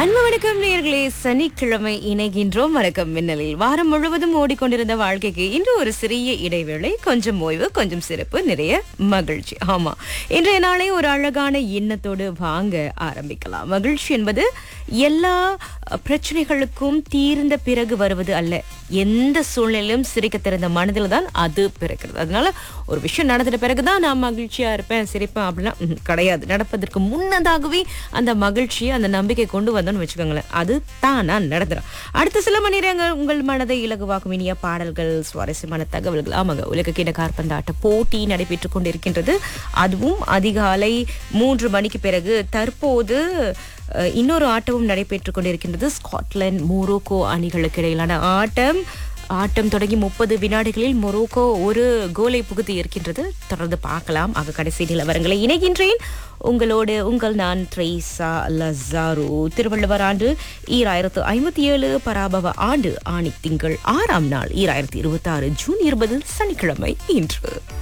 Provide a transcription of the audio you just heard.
அன்பு வணக்கம் நேயர்களே சனிக்கிழமை இணைகின்றோம் வணக்கம் மின்னலில் வாரம் முழுவதும் ஓடிக்கொண்டிருந்த வாழ்க்கைக்கு இன்று ஒரு சிறிய இடைவேளை கொஞ்சம் ஓய்வு கொஞ்சம் சிறப்பு நிறைய மகிழ்ச்சி ஆமா இன்றைய நாளை ஒரு அழகான எண்ணத்தோடு வாங்க ஆரம்பிக்கலாம் மகிழ்ச்சி என்பது எல்லா அஹ், பிரச்சனைகளுக்கும் தீர்ந்த பிறகு வருவது அல்ல எந்த சூழ்நிலையிலும் சிரிக்க திறந்த மனதில் தான் அது பிறக்கிறது அதனால ஒரு விஷயம் நடந்துட்ட பிறகுதான் நான் மகிழ்ச்சியா இருப்பேன் சிரிப்பேன் அப்படின்னா ம்ஹும், கிடையாது நடப்பதற்கு முன்னதாகவே அந்த மகிழ்ச்சியை அந்த நம்பிக்கை கொண்டு வந்தோம்னு வச்சுக்கோங்களேன் அது தானா நடந்துடும் அடுத்த சில மணி நேரங்கள் உங்கள் மனதை இலகுவாக்கும் இனிய பாடல்கள் சுவாரஸ்யமான தகவல்கள் ஆமாங்க உலக கிட கார்பந்தாட்ட போட்டி நடைபெற்றுக் கொண்டிருக்கின்றது அதுவும் அதிகாலை மூன்று மணிக்கு பிறகு தற்போது அஹ், இன்னொரு ஆட்டமும் நடைபெற்றுக் கொண்டிருக்கின்றது ஸ்காட்லாந்து மொரோக்கோ அணிகளுக்கு இடையிலான ஆட்டம் ஆட்டம் தொடங்கி முப்பது வினாடிகளில் மொரோக்கோ ஒரு கோலை புகுத்தி இருக்கின்றது தொடர்ந்து பார்க்கலாம் ஆக கடைசி நிலவரங்களை இணைகின்றேன் உங்களோடு உங்கள் நான் ட்ரேசா லசாரோ திருவள்ளுவர் ஆண்டு ஈராயிரத்து ஐம்பத்தி ஏழு பராபவ ஆண்டு ஆணி திங்கள் ஆறாம் நாள் ஈராயிரத்தி இருபத்தி ஆறு ஜூன் இருபது சனிக்கிழமை இன்று